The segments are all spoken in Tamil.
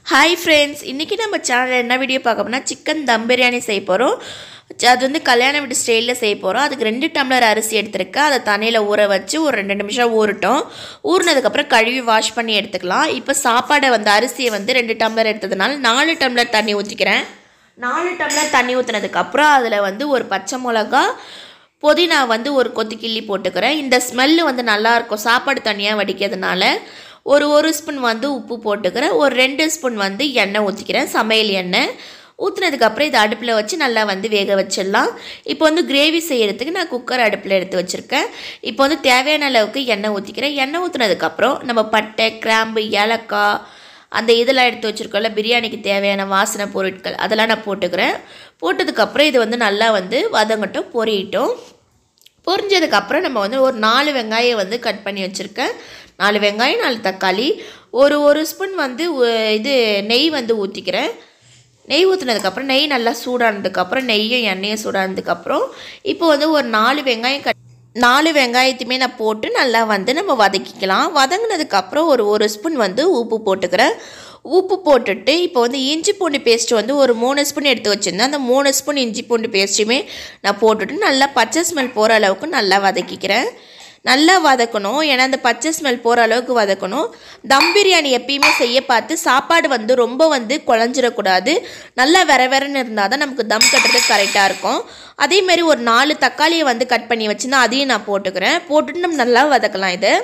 ஹாய் ஃப்ரெண்ட்ஸ் இன்றைக்கி நம்ம சேனலில் என்ன வீடியோ பார்க்க போனால் சிக்கன் தம் பிரியாணி செய்ய போகிறோம் அது வந்து கல்யாண வீட்டு ஸ்டைலில் செய்ய போகிறோம் அதுக்கு ரெண்டு டம்ளர் அரிசி எடுத்துருக்கேன் அதை தண்ணியில் ஊற வச்சு ஒரு ரெண்டு நிமிஷம் ஊறட்டும் ஊறினதுக்கப்புறம் கழுவி வாஷ் பண்ணி எடுத்துக்கலாம் இப்போ சாப்பாடை வந்து அரிசியை வந்து ரெண்டு டம்ளர் எடுத்ததுனால நாலு டம்ளர் தண்ணி ஊற்றிக்கிறேன் நாலு டம்ளர் தண்ணி ஊற்றினதுக்கப்புறம் அதில் வந்து ஒரு பச்சை மிளகா புதினா வந்து ஒரு கொத்து கிள்ளி போட்டுக்கிறேன் இந்த ஸ்மெல்லு வந்து நல்லாயிருக்கும் சாப்பாடு தனியாக வடிக்கிறதுனால ஒரு ஒரு ஸ்பூன் வந்து உப்பு போட்டுக்கிறேன் ஒரு ரெண்டு ஸ்பூன் வந்து எண்ணெய் ஊற்றிக்கிறேன் சமையல் எண்ணெய் ஊற்றுனதுக்கப்புறம் இதை அடுப்பில் வச்சு நல்லா வந்து வேக வச்சிடலாம் இப்போ வந்து கிரேவி செய்கிறதுக்கு நான் குக்கர் அடுப்பில் எடுத்து வச்சுருக்கேன் இப்போ வந்து தேவையான அளவுக்கு எண்ணெய் ஊற்றிக்கிறேன் எண்ணெய் ஊற்றுனதுக்கப்புறம் நம்ம பட்டை கிராம்பு ஏலக்காய் அந்த இதெல்லாம் எடுத்து வச்சுருக்கோம்ல பிரியாணிக்கு தேவையான வாசனை பொருட்கள் அதெல்லாம் நான் போட்டுக்கிறேன் போட்டதுக்கப்புறம் இது வந்து நல்லா வந்து வதங்கட்டும் பொரியட்டும் பொரிஞ்சதுக்கப்புறம் நம்ம வந்து ஒரு நாலு வெங்காயம் வந்து கட் பண்ணி வச்சுருக்கேன் நாலு வெங்காயம் நாலு தக்காளி ஒரு ஒரு ஸ்பூன் வந்து உ- இது நெய் வந்து ஊற்றிக்கிறேன் நெய் ஊற்றுனதுக்கப்புறம் நெய் நல்லா சூடானதுக்கப்புறம் நெய்யும் எண்ணெயும் சூடானதுக்கப்புறம் இப்போ வந்து ஒரு நாலு வெங்காயம் கட் நாலு வெங்காயத்தையுமே நான் போட்டு நல்லா வந்து நம்ம வதக்கிக்கலாம் வதங்கினதுக்கப்புறம் ஒரு ஒரு ஸ்பூன் வந்து உப்பு போட்டுக்கிறேன் உப்பு போட்டுட்டு இப்போ வந்து இஞ்சி பூண்டு பேஸ்ட் வந்து ஒரு மூணு ஸ்பூன் எடுத்து வச்சுருந்தேன் அந்த மூணு ஸ்பூன் இஞ்சி பூண்டு பேஸ்ட்டுமே நான் போட்டுட்டு நல்லா பச்சை ஸ்மெல் போகிற அளவுக்கு நல்லா வதக்கிக்கிறேன் நல்லா வதக்கணும் ஏன்னா அந்த பச்சை ஸ்மெல் போகிற அளவுக்கு வதக்கணும் தம் பிரியாணி எப்பயுமே செய்ய பார்த்து சாப்பாடு வந்து ரொம்ப வந்து குழஞ்சிடக்கூடாது நல்லா வெற வெறன்னு இருந்தால் தான் நமக்கு தம் கட்டுறதுக்கு கரெக்டாக இருக்கும் அதே மாதிரி ஒரு நாலு தக்காளியை வந்து கட் பண்ணி வச்சுருந்தா அதையும் நான் போட்டுக்கிறேன் போட்டுட்டு நம்ம நல்லா வதக்கலாம் இதை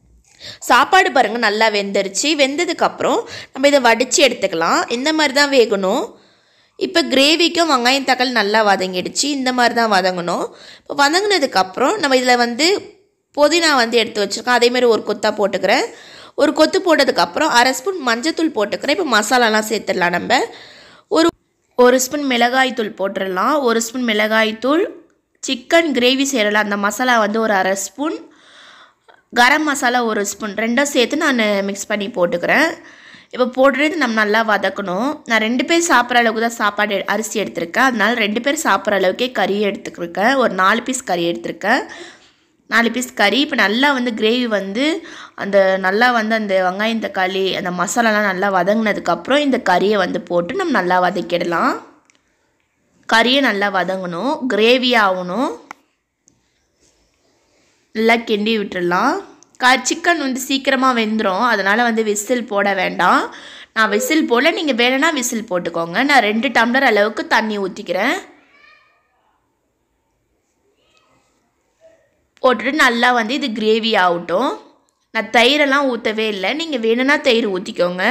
சாப்பாடு பாருங்கள் நல்லா வெந்துருச்சு வெந்ததுக்கப்புறம் நம்ம இதை வடித்து எடுத்துக்கலாம் இந்த மாதிரி தான் வேகணும் இப்போ கிரேவிக்கும் வெங்காயம் தக்காளி நல்லா வதங்கிடுச்சு இந்த மாதிரி தான் வதங்கணும் இப்போ வதங்கினதுக்கப்புறம் நம்ம இதில் வந்து புதினா வந்து எடுத்து வச்சுருக்கோம் அதேமாதிரி ஒரு கொத்தா போட்டுக்கிறேன் ஒரு கொத்து போட்டதுக்கப்புறம் அரை ஸ்பூன் மஞ்சத்தூள் போட்டுக்கிறேன் இப்போ மசாலாலாம் சேர்த்துடலாம் நம்ம ஒரு ஒரு ஸ்பூன் மிளகாய்த்தூள் போட்டுடலாம் ஒரு ஸ்பூன் மிளகாய்த்தூள் சிக்கன் கிரேவி செய்கிறல அந்த மசாலா வந்து ஒரு அரை ஸ்பூன் கரம் மசாலா ஒரு ஸ்பூன் ரெண்டும் சேர்த்து நான் மிக்ஸ் பண்ணி போட்டுக்கிறேன் இப்போ போட்டுட்டு நம்ம நல்லா வதக்கணும் நான் ரெண்டு பேர் சாப்பிட்ற அளவுக்கு தான் சாப்பாடு எடு- அரிசி எடுத்திருக்கேன் அதனால ரெண்டு பேர் சாப்பிட்ற அளவுக்கே கறி எடுத்துக்கிருக்கேன் ஒரு நாலு பீஸ் கறி எடுத்திருக்கேன் நாலு பீஸ் கறி இப்போ நல்லா வந்து கிரேவி வந்து அந்த நல்லா வந்து அந்த வெங்காயம் தக்காளி அந்த மசாலாலாம் நல்லா வதங்கினதுக்கப்புறம் இந்த கறியை வந்து போட்டு நம்ம நல்லா வதக்கிடலாம் கறியை நல்லா வதங்கணும் கிரேவி ஆகணும் நல்லா கிண்டி விட்டுறலாம் க சிக்கன் வந்து சீக்கிரமாக வெந்துடும் அதனால் வந்து விசில் போட வேண்டாம் நான் விசில் போடல நீங்கள் வேணும்னா விசில் போட்டுக்கோங்க நான் ரெண்டு டம்ளர் அளவுக்கு தண்ணி ஊற்றிக்கிறேன் போட்டுட்டு நல்லா வந்து இது கிரேவி ஆகட்டும் நான் தயிரெல்லாம் ஊற்றவே இல்லை நீங்கள் வேணும்னா தயிர் ஊற்றிக்கோங்க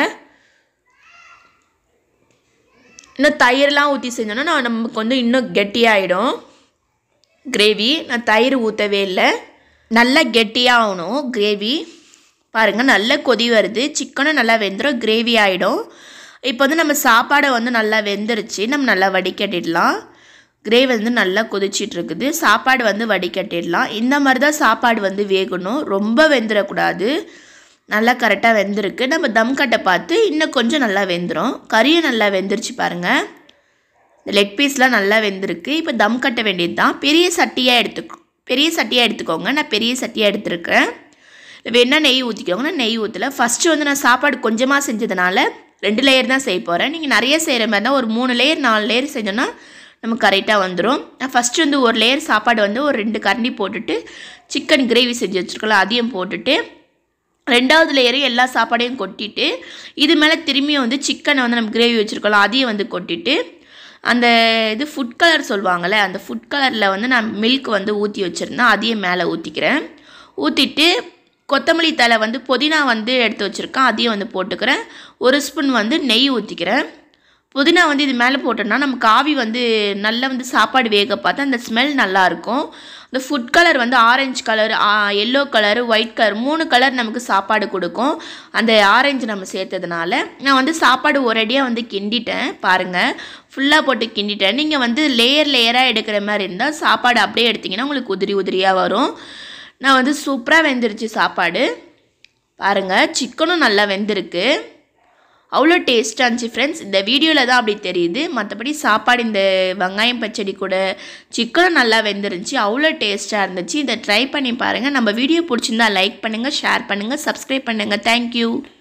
இன்னும் தயிரெலாம் ஊற்றி செஞ்சோன்னா நான் நமக்கு வந்து இன்னும் கெட்டியாயிடும் கிரேவி நான் தயிர் ஊற்றவே இல்லை நல்லா கெட்டியாகணும் கிரேவி பாருங்கள் நல்ல கொதி வருது சிக்கனும் நல்லா வெந்துடும் கிரேவி ஆகிடும் இப்போ வந்து நம்ம சாப்பாடை வந்து நல்லா வெந்துருச்சு நம்ம நல்லா வடிகட்டிடலாம் கிரேவி வந்து நல்லா கொதிச்சிட்டு இருக்குது சாப்பாடு வந்து வடிகட்டிடலாம் இந்த மாதிரி தான் சாப்பாடு வந்து வேகணும் ரொம்ப வெந்துடக்கூடாது நல்லா கரெக்டாக வெந்திருக்கு நம்ம தம் கட்டை பார்த்து இன்னும் கொஞ்சம் நல்லா வெந்துடும் கறியும் நல்லா வெந்துருச்சு பாருங்கள் இந்த லெக் பீஸ்லாம் நல்லா வெந்திருக்கு இப்போ தம் கட்ட வேண்டியது தான் பெரிய சட்டியாக எடுத்துக்கோ பெரிய சட்டியாக எடுத்துக்கோங்க நான் பெரிய சட்டியாக எடுத்துருக்கேன் வேணா நெய் ஊற்றிக்கோங்க நான் நெய் ஊற்றல ஃபஸ்ட்டு வந்து நான் சாப்பாடு கொஞ்சமாக செஞ்சதுனால ரெண்டு லேயர் தான் செய்ய போகிறேன் நீங்கள் நிறைய செய்கிற மாதிரி தான் ஒரு மூணு லேயர் நாலு லேயர் செஞ்சோன்னா நமக்கு கரெக்டாக வந்துடும் நான் ஃபஸ்ட்டு வந்து ஒரு லேயர் சாப்பாடு வந்து ஒரு ரெண்டு கரண்டி போட்டுட்டு சிக்கன் கிரேவி செஞ்சு வச்சுருக்கலாம் அதையும் போட்டுட்டு ரெண்டாவது லேயரும் எல்லா சாப்பாடையும் கொட்டிட்டு இது மேலே திரும்பியும் வந்து சிக்கனை வந்து நம்ம கிரேவி வச்சுருக்கலாம் அதையும் வந்து கொட்டிட்டு அந்த இது ஃபுட் கலர் சொல்லுவாங்கள்ல அந்த ஃபுட் கலரில் வந்து நான் மில்க் வந்து ஊற்றி வச்சுருந்தேன் அதையும் மேலே ஊற்றிக்கிறேன் ஊற்றிட்டு கொத்தமல்லி தழை வந்து புதினா வந்து எடுத்து வச்சுருக்கேன் அதையும் வந்து போட்டுக்கிறேன் ஒரு ஸ்பூன் வந்து நெய் ஊற்றிக்கிறேன் புதினா வந்து இது மேலே போட்டோம்னா நமக்கு ஆவி வந்து நல்லா வந்து சாப்பாடு வேக பார்த்தா அந்த ஸ்மெல் நல்லாயிருக்கும் இந்த ஃபுட் கலர் வந்து orange colour yellow colour white colour மூணு கலர் நமக்கு சாப்பாடு கொடுக்கும் அந்த ஆரஞ்சு நம்ம சேர்த்ததுனால நான் வந்து சாப்பாடு ஒரேடியாக வந்து கிண்டிட்டேன் பாருங்கள் ஃபுல்லாக போட்டு கிண்டிட்டேன் நீங்கள் வந்து லேயர் லேயராக எடுக்கிற மாதிரி இருந்தால் சாப்பாடு அப்படியே எடுத்திங்கன்னா உங்களுக்கு உதிரி உதிரியாக வரும் நான் வந்து சூப்பராக வெந்துருச்சு சாப்பாடு பாருங்கள் சிக்கனும் நல்லா வெந்திருக்கு அவ்வளோ டேஸ்ட்டாக இருந்துச்சு ஃப்ரெண்ட்ஸ் இந்த வீடியோவில் தான் அப்படி தெரியுது மற்றபடி சாப்பாடு இந்த வெங்காயம் பச்சடி கூட சிக்கனும் நல்லா வெந்துருந்துச்சு அவ்வளோ டேஸ்ட்டாக இருந்துச்சு இதை ட்ரை பண்ணி பாருங்கள் நம்ம வீடியோ பிடிச்சிருந்தா லைக் பண்ணுங்கள் ஷேர் பண்ணுங்கள் சப்ஸ்கிரைப் பண்ணுங்கள் தேங்க்யூ